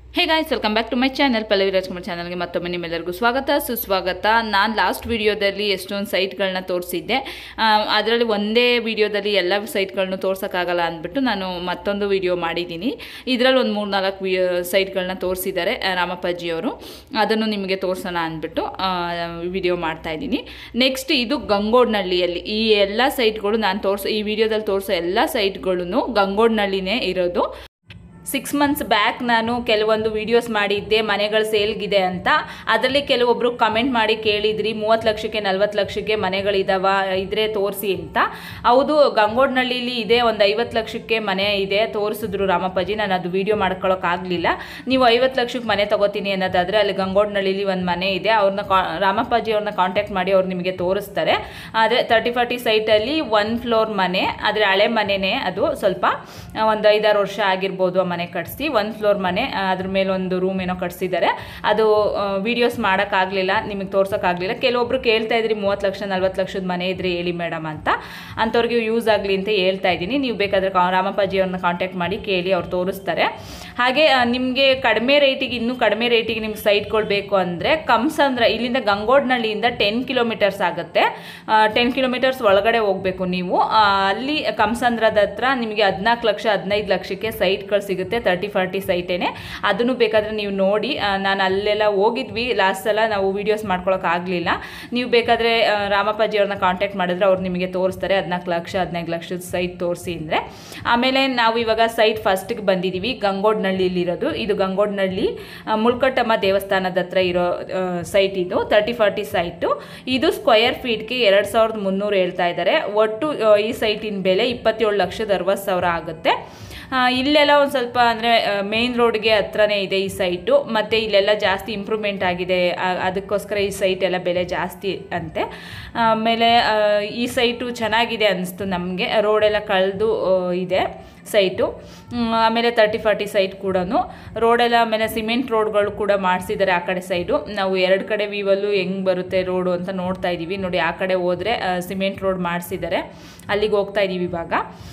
hey guys welcome back to my channel Pallavi Rajkumar ಚಾನಲ್ಗೆ ಮತ್ತೊಮ್ಮೆ ನಿಮ್ಮೆಲ್ಲರಿಗೂ ಸ್ವಾಗತ ಸುಸ್ವಾಗತ ನಾನು ಲಾಸ್ಟ್ ವಿಡಿಯೋದಲ್ಲಿ ಎಷ್ಟೊಂದು ಸೈಟ್ಗಳನ್ನ ತೋರಿಸಿದ್ದೆ ಅದರಲ್ಲಿ ಒಂದೇ ವಿಡಿಯೋದಲ್ಲಿ ಎಲ್ಲ ಸೈಟ್ಗಳನ್ನ ತೋರ್ಸೋಕ್ಕಾಗಲ್ಲ ಅಂದ್ಬಿಟ್ಟು ನಾನು ಮತ್ತೊಂದು ವಿಡಿಯೋ ಮಾಡಿದ್ದೀನಿ ಇದರಲ್ಲಿ ಒಂದು ಮೂರು ನಾಲ್ಕು ವಿ ಸೈಟ್ಗಳನ್ನ ತೋರಿಸಿದ್ದಾರೆ ರಾಮಪ್ಪಾಜಿಯವರು ಅದನ್ನು ನಿಮಗೆ ತೋರಿಸೋಣ ಅಂದ್ಬಿಟ್ಟು ವಿಡಿಯೋ ಮಾಡ್ತಾ ಇದ್ದೀನಿ ನೆಕ್ಸ್ಟ್ ಇದು ಗಂಗೋಡ್ನಹಳ್ಳಿಯಲ್ಲಿ ಈ ಎಲ್ಲ ಸೈಟ್ಗಳು ನಾನು ತೋರಿಸೋ ಈ ವಿಡಿಯೋದಲ್ಲಿ ತೋರಿಸೋ ಎಲ್ಲ ಸೈಟ್ಗಳೂ ಗಂಗೋಡ್ನಹಳ್ಳಿನೇ ಇರೋದು ಸಿಕ್ಸ್ ಮಂತ್ಸ್ ಬ್ಯಾಕ್ ನಾನು ಕೆಲವೊಂದು ವಿಡಿಯೋಸ್ ಮಾಡಿದ್ದೆ ಮನೆಗಳು ಸೇಲ್ಗಿದೆ ಅಂತ ಅದರಲ್ಲಿ ಕೆಲವೊಬ್ಬರು ಕಮೆಂಟ್ ಮಾಡಿ ಕೇಳಿದ್ರಿ ಮೂವತ್ತು ಲಕ್ಷಕ್ಕೆ ನಲ್ವತ್ತು ಲಕ್ಷಕ್ಕೆ ಮನೆಗಳಿದಾವ ಇದ್ರೆ ತೋರಿಸಿ ಅಂತ ಹೌದು ಗಂಗೋಡ್ನಹಳ್ಳಿಲಿ ಇದೆ ಒಂದು ಐವತ್ತು ಲಕ್ಷಕ್ಕೆ ಮನೆ ಇದೆ ತೋರಿಸಿದ್ರು ರಾಮಪ್ಪಾಜಿ ನಾನು ಅದು ವಿಡಿಯೋ ಮಾಡ್ಕೊಳ್ಳೋಕ್ಕಾಗಲಿಲ್ಲ ನೀವು ಐವತ್ತು ಲಕ್ಷಕ್ಕೆ ಮನೆ ತಗೋತೀನಿ ಅನ್ನೋದಾದರೆ ಅಲ್ಲಿ ಗಂಗೋಡ್ನಹಳ್ಳಿಲಿ ಒಂದು ಮನೆ ಇದೆ ಅವ್ರನ್ನ ಕಾ ರಾಮಪ್ಪಾಜಿ ಅವ್ರನ್ನ ಕಾಂಟ್ಯಾಕ್ಟ್ ಮಾಡಿ ಅವ್ರು ನಿಮಗೆ ತೋರಿಸ್ತಾರೆ ಆದರೆ ತರ್ಟಿ ಫಾರ್ಟಿ ಸೈಟಲ್ಲಿ ಒನ್ ಫ್ಲೋರ್ ಮನೆ ಆದರೆ ಹಳೆ ಮನೆನೇ ಅದು ಸ್ವಲ್ಪ ಒಂದು ಐದಾರು ವರ್ಷ ಆಗಿರ್ಬೋದು ಆ ಮನೆ ಕಟ್ಸಿ ಒಂದು ಫ್ಲೋರ್ ಮನೆ ಅದ್ರ ಮೇಲೆ ಒಂದು ರೂಮ್ ಏನೋ ಕಟ್ಸಿದ್ದಾರೆ ಅದು ವಿಡಿಯೋಸ್ ಮಾಡೋಕ್ಕಾಗಲಿಲ್ಲ ನಿಮಗೆ ತೋರ್ಸೋಕ್ಕಾಗಲಿಲ್ಲ ಕೆಲವೊಬ್ರು ಕೇಳ್ತಾ ಇದ್ರಿ ಮೂವತ್ತು ಲಕ್ಷ ನಲ್ವತ್ತು ಲಕ್ಷದ ಮನೆ ಇದ್ರೆ ಹೇಳಿ ಮೇಡಮ್ ಅಂತ ಅಂಥವ್ರಿಗೆ ಯೂಸ್ ಆಗಲಿ ಅಂತ ಹೇಳ್ತಾ ಇದ್ದೀನಿ ನೀವು ಬೇಕಾದರೆ ರಾಮಪ್ಪಾಜಿ ಅವ್ರನ್ನ ಕಾಂಟ್ಯಾಕ್ಟ್ ಮಾಡಿ ಕೇಳಿ ಅವ್ರು ತೋರಿಸ್ತಾರೆ ಹಾಗೆ ನಿಮಗೆ ಕಡಿಮೆ ರೇಟಿಗೆ ಇನ್ನೂ ಕಡಿಮೆ ರೇಟಿಗೆ ನಿಮ್ಗೆ ಸೈಟ್ಗಳು ಬೇಕು ಅಂದರೆ ಕಂಸಂದ್ರ ಇಲ್ಲಿಂದ ಗಂಗೋಡ್ನಹಳ್ಳಿಯಿಂದ ಟೆನ್ ಕಿಲೋಮೀಟರ್ಸ್ ಆಗುತ್ತೆ ಟೆನ್ ಕಿಲೋಮೀಟರ್ಸ್ ಒಳಗಡೆ ಹೋಗಬೇಕು ನೀವು ಅಲ್ಲಿ ಕಂಸಂದ್ರದ ಹತ್ರ ನಿಮಗೆ ಹದಿನಾಲ್ಕು ಲಕ್ಷ ಹದಿನೈದು ಲಕ್ಷಕ್ಕೆ ಸೈಟ್ಗಳು ಸಿಗುತ್ತೆ ತರ್ಟಿ ಫಾರ್ಟಿ ಸೈಟೇನೆ ಅದನ್ನು ಬೇಕಾದರೆ ನೀವು ನೋಡಿ ನಾನು ಅಲ್ಲೆಲ್ಲ ಹೋಗಿದ್ವಿ ಲಾಸ್ಟ್ ಸಲ ನಾವು ವೀಡಿಯೋಸ್ ಮಾಡ್ಕೊಳಕ್ಕಾಗಲಿಲ್ಲ ನೀವು ಬೇಕಾದರೆ ರಾಮಪ್ಪಾಜಿ ಅವ್ರನ್ನ ಕಾಂಟ್ಯಾಕ್ಟ್ ಮಾಡಿದ್ರೆ ಅವ್ರು ನಿಮಗೆ ತೋರಿಸ್ತಾರೆ ಹದಿನಾಲ್ಕು ಲಕ್ಷ ಹದಿನೈದು ಲಕ್ಷದ ಸೈಟ್ ತೋರಿಸಿ ಅಂದರೆ ಆಮೇಲೆ ನಾವು ಇವಾಗ ಸೈಟ್ ಫಸ್ಟಿಗೆ ಬಂದಿದ್ದೀವಿ ಗಂಗೋಡ್ನಹಳ್ಳಿಲಿರೋದು ಇದು ಗಂಗೋಡ್ನಹಳ್ಳಿ ಮುಳ್ಕಟ್ಟಮ್ಮ ದೇವಸ್ಥಾನದ ಹತ್ರ ಇರೋ ಸೈಟ್ ಇದು ತರ್ಟಿ ಫಾರ್ಟಿ ಸೈಟು ಇದು ಸ್ಕ್ವಯರ್ ಫೀಟ್ಗೆ ಎರಡು ಸಾವಿರದ ಮುನ್ನೂರು ಹೇಳ್ತಾ ಇದ್ದಾರೆ ಒಟ್ಟು ಈ ಸೈಟಿನ ಬೆಲೆ ಇಪ್ಪತ್ತೇಳು ಲಕ್ಷದ ಅರವತ್ತು ಸಾವಿರ ಆಗುತ್ತೆ ಇಲ್ಲೆಲ್ಲ ಒಂದು ಸ್ವಲ್ಪ ಅಂದರೆ ಮೇನ್ ರೋಡ್ಗೆ ಹತ್ರನೇ ಇದೆ ಈ ಸೈಟು ಮತ್ತು ಇಲ್ಲೆಲ್ಲ ಜಾಸ್ತಿ ಇಂಪ್ರೂವ್ಮೆಂಟ್ ಆಗಿದೆ ಅದಕ್ಕೋಸ್ಕರ ಈ ಸೈಟ್ ಎಲ್ಲ ಬೆಲೆ ಜಾಸ್ತಿ ಅಂತೆ ಆಮೇಲೆ ಈ ಸೈಟು ಚೆನ್ನಾಗಿದೆ ಅನ್ನಿಸ್ತು ನಮಗೆ ರೋಡೆಲ್ಲ ಕಳೆದು ಇದೆ ಸೈಟು ಆಮೇಲೆ ತರ್ಟಿ ಫಾರ್ಟಿ ಸೈಟ್ ಕೂಡ ರೋಡೆಲ್ಲ ಆಮೇಲೆ ಸಿಮೆಂಟ್ ರೋಡ್ಗಳು ಕೂಡ ಮಾಡಿಸಿದ್ದಾರೆ ಆ ಕಡೆ ಸೈಡು ನಾವು ಎರಡು ಕಡೆ ವೀವಲ್ಲೂ ಹೆಂಗೆ ಬರುತ್ತೆ ರೋಡು ಅಂತ ನೋಡ್ತಾ ಇದ್ದೀವಿ ನೋಡಿ ಆ ಕಡೆ ಹೋದರೆ ಸಿಮೆಂಟ್ ರೋಡ್ ಮಾಡಿಸಿದ್ದಾರೆ ಅಲ್ಲಿಗೆ ಹೋಗ್ತಾ ಇದ್ದೀವಿ ಇವಾಗ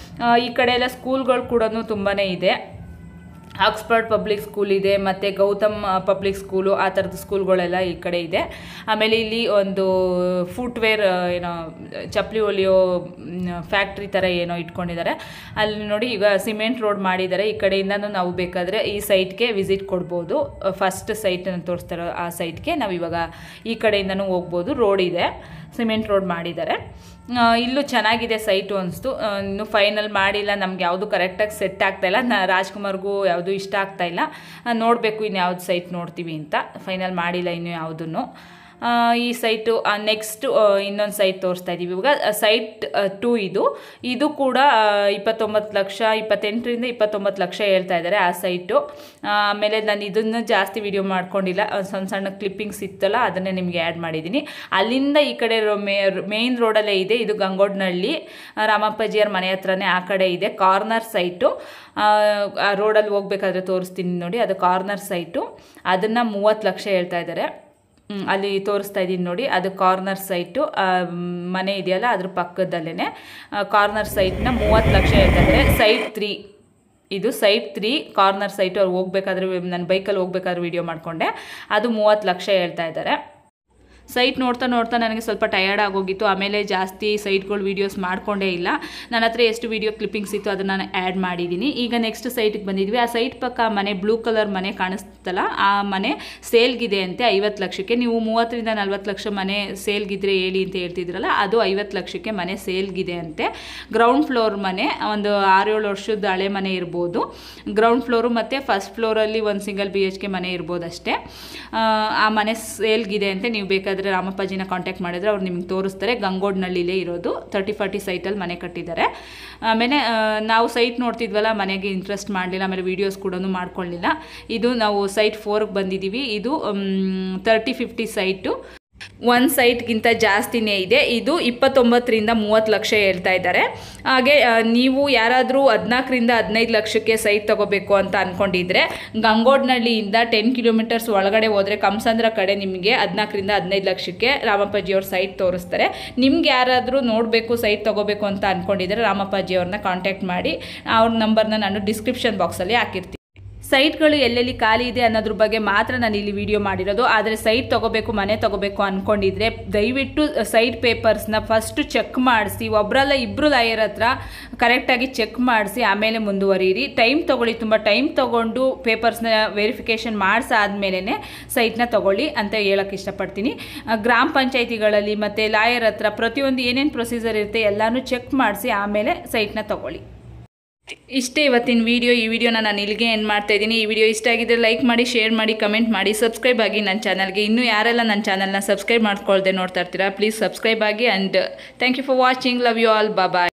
ಈ ಕಡೆ ಎಲ್ಲ ಸ್ಕೂಲ್ಗಳು ಕೂಡ ತುಂಬಾ ಇದೆ ಆಕ್ಸ್ಫರ್ಡ್ ಪಬ್ಲಿಕ್ ಸ್ಕೂಲ್ ಇದೆ ಮತ್ತು ಗೌತಮ್ ಪಬ್ಲಿಕ್ ಸ್ಕೂಲು ಆ ಥರದ ಸ್ಕೂಲ್ಗಳೆಲ್ಲ ಈ ಕಡೆ ಇದೆ ಆಮೇಲೆ ಇಲ್ಲಿ ಒಂದು ಫುಟ್ವೇರ್ ಏನೋ ಚಪ್ಪಲಿ ಹೊಲಿಯೋ ಫ್ಯಾಕ್ಟ್ರಿ ಥರ ಏನೋ ಇಟ್ಕೊಂಡಿದ್ದಾರೆ ಅಲ್ಲಿ ನೋಡಿ ಈಗ ಸಿಮೆಂಟ್ ರೋಡ್ ಮಾಡಿದ್ದಾರೆ ಈ ಕಡೆಯಿಂದನೂ ನಾವು ಬೇಕಾದರೆ ಈ ಸೈಟ್ಗೆ ವಿಸಿಟ್ ಕೊಡ್ಬೋದು ಫಸ್ಟ್ ಸೈಟನ್ನು ತೋರಿಸ್ತಾರೋ ಆ ಸೈಟ್ಗೆ ನಾವು ಇವಾಗ ಈ ಕಡೆಯಿಂದನೂ ಹೋಗ್ಬೋದು ರೋಡ್ ಇದೆ ಸಿಮೆಂಟ್ ರೋಡ್ ಮಾಡಿದ್ದಾರೆ ಇಲ್ಲೂ ಚೆನ್ನಾಗಿದೆ ಸೈಟು ಅನಿಸ್ತು ಇನ್ನು ಫೈನಲ್ ಮಾಡಿಲ್ಲ ನಮ್ಗೆ ಯಾವುದು ಕರೆಕ್ಟಾಗಿ ಸೆಟ್ ಆಗ್ತಾಯಿಲ್ಲ ನಾ ರಾಜ್ಕುಮಾರ್ಗೂ ಯಾವುದು ಇಷ್ಟ ಆಗ್ತಾಯಿಲ್ಲ ನೋಡಬೇಕು ಇನ್ನು ಯಾವ್ದು ಸೈಟ್ ನೋಡ್ತೀವಿ ಅಂತ ಫೈನಲ್ ಮಾಡಿಲ್ಲ ಇನ್ನು ಯಾವುದನ್ನು ಈ ಸೈಟು ನೆಕ್ಸ್ಟು ಇನ್ನೊಂದು ಸೈಟ್ ತೋರಿಸ್ತಾ ಇದ್ದೀವಿ ಇವಾಗ ಸೈಟ್ ಟೂ ಇದು ಇದು ಕೂಡ ಇಪ್ಪತ್ತೊಂಬತ್ತು ಲಕ್ಷ ಇಪ್ಪತ್ತೆಂಟರಿಂದ ಇಪ್ಪತ್ತೊಂಬತ್ತು ಲಕ್ಷ ಹೇಳ್ತಾ ಇದ್ದಾರೆ ಆ ಸೈಟು ಆಮೇಲೆ ನಾನು ಇದನ್ನು ಜಾಸ್ತಿ ವಿಡಿಯೋ ಮಾಡ್ಕೊಂಡಿಲ್ಲ ಸಣ್ಣ ಸಣ್ಣ ಕ್ಲಿಪ್ಪಿಂಗ್ಸ್ ಇತ್ತಲ್ಲ ಅದನ್ನೇ ನಿಮಗೆ ಆ್ಯಡ್ ಮಾಡಿದ್ದೀನಿ ಅಲ್ಲಿಂದ ಈ ಕಡೆ ಮೇ ಮೇಯ್ನ್ ರೋಡಲ್ಲೇ ಇದೆ ಇದು ಗಂಗೋಡ್ನಹಳ್ಳಿ ರಾಮಪ್ಪಾಜಿಯವ್ರ ಮನೆ ಹತ್ರನೇ ಆ ಕಡೆ ಇದೆ ಕಾರ್ನರ್ ಸೈಟು ಆ ರೋಡಲ್ಲಿ ಹೋಗ್ಬೇಕಾದ್ರೆ ತೋರಿಸ್ತೀನಿ ನೋಡಿ ಅದು ಕಾರ್ನರ್ ಸೈಟು ಅದನ್ನು ಮೂವತ್ತು ಲಕ್ಷ ಹೇಳ್ತಾ ಇದ್ದಾರೆ ಅಲ್ಲಿ ತೋರಿಸ್ತಾ ಇದ್ದೀನಿ ನೋಡಿ ಅದು ಕಾರ್ನರ್ ಸೈಟು ಮನೆ ಇದೆಯಲ್ಲ ಅದ್ರ ಪಕ್ಕದಲ್ಲೇ ಕಾರ್ನರ್ ಸೈಟ್ನ ಮೂವತ್ತು ಲಕ್ಷ ಹೇಳ್ತಾಯಿದ್ದಾರೆ ಸೈಟ್ ತ್ರೀ ಇದು ಸೈಟ್ ತ್ರೀ ಕಾರ್ನರ್ ಸೈಟು ಅವ್ರು ಹೋಗ್ಬೇಕಾದ್ರೆ ನಾನು ಬೈಕಲ್ಲಿ ಹೋಗ್ಬೇಕಾದ್ರೆ ವೀಡಿಯೋ ಮಾಡಿಕೊಂಡೆ ಅದು ಮೂವತ್ತು ಲಕ್ಷ ಹೇಳ್ತಾ ಇದ್ದಾರೆ ಸೈಟ್ ನೋಡ್ತಾ ನೋಡ್ತಾ ನನಗೆ ಸ್ವಲ್ಪ ಟಯರ್ಡ್ ಆಗೋಗಿತ್ತು ಆಮೇಲೆ ಜಾಸ್ತಿ ಸೈಟ್ಗಳು ವೀಡಿಯೋಸ್ ಮಾಡಿಕೊಂಡೇ ಇಲ್ಲ ನನ್ನ ಹತ್ರ ಎಷ್ಟು ವೀಡಿಯೋ ಕ್ಲಿಪ್ಪಿಂಗ್ಸ್ ಇತ್ತು ಅದನ್ನು ನಾನು ಆ್ಯಡ್ ಮಾಡಿದ್ದೀನಿ ಈಗ ನೆಕ್ಸ್ಟ್ ಸೈಟಿಗೆ ಬಂದಿದ್ವಿ ಆ ಸೈಟ್ ಪಕ್ಕ ಮನೆ ಬ್ಲೂ ಕಲರ್ ಮನೆ ಕಾಣಿಸ್ತಲ್ಲ ಆ ಮನೆ ಸೇಲ್ಗಿದೆ ಅಂತೆ ಐವತ್ತು ಲಕ್ಷಕ್ಕೆ ನೀವು ಮೂವತ್ತರಿಂದ ನಲ್ವತ್ತು ಲಕ್ಷ ಮನೆ ಸೇಲ್ಗಿದ್ರೆ ಹೇಳಿ ಅಂತ ಹೇಳ್ತಿದ್ರಲ್ಲ ಅದು ಐವತ್ತು ಲಕ್ಷಕ್ಕೆ ಮನೆ ಸೇಲ್ಗಿದೆ ಅಂತೆ ಗ್ರೌಂಡ್ ಫ್ಲೋರ್ ಮನೆ ಒಂದು ಆರೇಳು ವರ್ಷದ ಹಳೆ ಮನೆ ಇರ್ಬೋದು ಗ್ರೌಂಡ್ ಫ್ಲೋರು ಮತ್ತು ಫಸ್ಟ್ ಫ್ಲೋರಲ್ಲಿ ಒಂದು ಸಿಂಗಲ್ ಬಿ ಎಚ್ ಕೆ ಮನೆ ಇರ್ಬೋದು ಅಷ್ಟೇ ಆ ಮನೆ ಸೇಲ್ಗಿದೆ ಅಂತೆ ನೀವು ಬೇಕಾದ್ರೆ ಬೇಕಾದರೆ ರಾಮಪ್ಪಾಜಿನ ಕಾಂಟ್ಯಾಕ್ಟ್ ಮಾಡಿದರೆ ಅವ್ರು ನಿಮ್ಗೆ ತೋರಿಸ್ತಾರೆ ಗಂಗೋಡ್ನಹಳ್ಳಿಲೇ ಇರೋದು ತರ್ಟಿ ಫಾರ್ಟಿ ಸೈಟಲ್ಲಿ ಮನೆ ಕಟ್ಟಿದ್ದಾರೆ ಆಮೇಲೆ ನಾವು ಸೈಟ್ ನೋಡ್ತಿದ್ವಲ್ಲ ಮನೆಗೆ ಇಂಟ್ರೆಸ್ಟ್ ಮಾಡಲಿಲ್ಲ ಆಮೇಲೆ ವೀಡಿಯೋಸ್ ಕೂಡ ಮಾಡ್ಕೊಳ್ಳಿಲ್ಲ ಇದು ನಾವು ಸೈಟ್ ಫೋರ್ಗೆ ಬಂದಿದ್ದೀವಿ ಇದು ತರ್ಟಿ ಫಿಫ್ಟಿ ಸೈಟು ಒಂದು ಸೈಟ್ಗಿಂತ ಜಾಸ್ತಿನೇ ಇದೆ ಇದು ಇಪ್ಪತ್ತೊಂಬತ್ತರಿಂದ ಮೂವತ್ತು ಲಕ್ಷ ಹೇಳ್ತಾ ಇದ್ದಾರೆ ಹಾಗೆ ನೀವು ಯಾರಾದರೂ ಹದಿನಾಲ್ಕರಿಂದ ಹದಿನೈದು ಲಕ್ಷಕ್ಕೆ ಸೈಟ್ ತಗೋಬೇಕು ಅಂತ ಅಂದ್ಕೊಂಡಿದ್ರೆ ಗಂಗೋಡ್ನಹಳ್ಳಿಯಿಂದ ಟೆನ್ ಕಿಲೋಮೀಟರ್ಸ್ ಒಳಗಡೆ ಹೋದರೆ ಕಂಸಂದ್ರ ಕಡೆ ನಿಮಗೆ ಹದಿನಾಲ್ಕರಿಂದ ಹದಿನೈದು ಲಕ್ಷಕ್ಕೆ ರಾಮಪ್ಪಾಜಿಯವ್ರ ಸೈಟ್ ತೋರಿಸ್ತಾರೆ ನಿಮ್ಗೆ ಯಾರಾದರೂ ನೋಡಬೇಕು ಸೈಟ್ ತಗೋಬೇಕು ಅಂತ ಅಂದ್ಕೊಂಡಿದ್ರೆ ರಾಮಪ್ಪಾಜಿಯವ್ರನ್ನ ಕಾಂಟ್ಯಾಕ್ಟ್ ಮಾಡಿ ಅವ್ರ ನಂಬರ್ನ ನಾನು ಡಿಸ್ಕ್ರಿಪ್ಷನ್ ಬಾಕ್ಸಲ್ಲಿ ಹಾಕಿರ್ತೀನಿ ಸೈಟ್ಗಳು ಎಲ್ಲೆಲ್ಲಿ ಖಾಲಿ ಇದೆ ಅನ್ನೋದ್ರ ಬಗ್ಗೆ ಮಾತ್ರ ನಾನು ಇಲ್ಲಿ ವಿಡಿಯೋ ಮಾಡಿರೋದು ಆದರೆ ಸೈಟ್ ತಗೋಬೇಕು ಮನೆ ತಗೋಬೇಕು ಅಂದ್ಕೊಂಡಿದ್ರೆ ದಯವಿಟ್ಟು ಸೈಟ್ ಪೇಪರ್ಸ್ನ ಫಸ್ಟು ಚೆಕ್ ಮಾಡಿಸಿ ಒಬ್ಬರಲ್ಲ ಇಬ್ಬರು ಲಾಯರ್ ಹತ್ರ ಕರೆಕ್ಟಾಗಿ ಚೆಕ್ ಮಾಡಿಸಿ ಆಮೇಲೆ ಮುಂದುವರಿಯಿರಿ ಟೈಮ್ ತೊಗೊಳ್ಳಿ ತುಂಬ ಟೈಮ್ ತೊಗೊಂಡು ಪೇಪರ್ಸ್ನ ವೆರಿಫಿಕೇಷನ್ ಮಾಡಿಸಾದ್ಮೇಲೆ ಸೈಟ್ನ ತಗೊಳ್ಳಿ ಅಂತ ಹೇಳೋಕ್ಕೆ ಇಷ್ಟಪಡ್ತೀನಿ ಆ, ಗ್ರಾಮ ಪಂಚಾಯಿತಿಗಳಲ್ಲಿ ಮತ್ತು ಲಾಯರ್ ಹತ್ರ ಪ್ರತಿಯೊಂದು ಏನೇನು ಪ್ರೊಸೀಜರ್ ಇರುತ್ತೆ ಎಲ್ಲನೂ ಚೆಕ್ ಮಾಡಿಸಿ ಆಮೇಲೆ ಸೈಟ್ನ ತಗೊಳ್ಳಿ ಇಷ್ಟೇ ಇವತ್ತಿನ ವಿಡಿಯೋ ಈ ವಿಡಿಯೋನ ನಾನು ಇಲ್ಲಿಗೆ ಏನು ಮಾಡ್ತಾ ಇದ್ದೀನಿ ಈ ವಿಡಿಯೋ ಇಷ್ಟ ಆಗಿದ್ರೆ ಲೈಕ್ ಮಾಡಿ ಶೇರ್ ಮಾಡಿ ಕಮೆಂಟ್ ಮಾಡಿ ಸಬ್ಸ್ಕ್ರೈಬ್ ಆಗಿ ನನ್ನ ಚಾನಲ್ಗೆ ಇನ್ನೂ ಯಾರೆಲ್ಲ ನನ್ನ ಚಾನಲ್ನ ಸಬ್ಸ್ಕ್ರೈಬ್ ಮಾಡ್ಕೊಳ್ದೆ ನೋಡ್ತಾ ಇರ್ತೀರಾ ಪ್ಲೀಸ್ ಸಬ್ಸ್ಕ್ರೈಬ್ ಆಗಿ and thank you for watching love you all bye